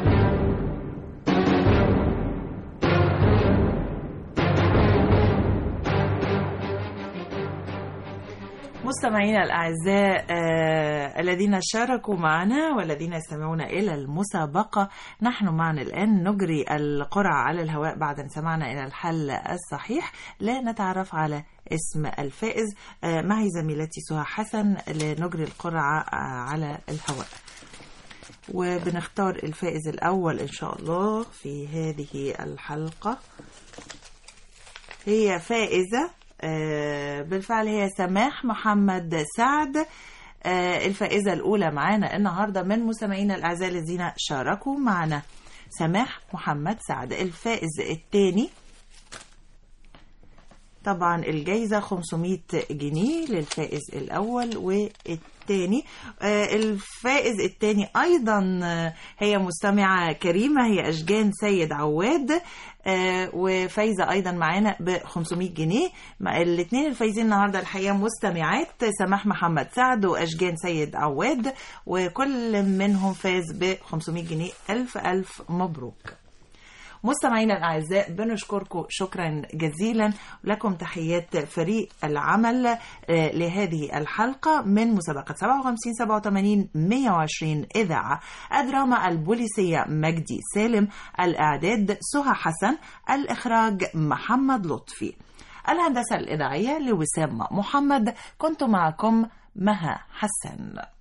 مستمعينا الأعزاء آه الذين شاركوا معنا والذين يستمعون إلى المسابقة نحن معنا الآن نجري القرعة على الهواء بعد أن سمعنا إلى الحل الصحيح لا نتعرف على اسم الفائز آه معي زميلتي سهى حسن لنجري القرعة آه على الهواء وبنختار الفائز الأول إن شاء الله في هذه الحلقة هي فائزة آه، بالفعل هي سماح محمد سعد آه، الفائزة الأولى معانا النهاردة من مستمعينا الأعزاء الذين شاركوا معنا سماح محمد سعد الفائز الثاني طبعا الجايزة 500 جنيه للفائز الأول والثاني آه، الفائز الثاني أيضا آه، هي مستمعة كريمة هي أشجان سيد عواد آه، وفايزة أيضا معانا ب 500 جنيه الاثنين الفايزين النهاردة الحقيقة مستمعات سماح محمد سعد وأشجان سيد عواد وكل منهم فاز ب 500 جنيه ألف ألف مبروك مستمعينا الأعزاء بنشكركم شكرا جزيلا لكم تحيات فريق العمل آه، لهذه الحلقة من مسابقة 57 87 120 إذاعة الدراما البوليسية مجدي سالم الإعداد سهى حسن الإخراج محمد لطفي الهندسة الإذاعية لوسام محمد كنت معكم مها حسن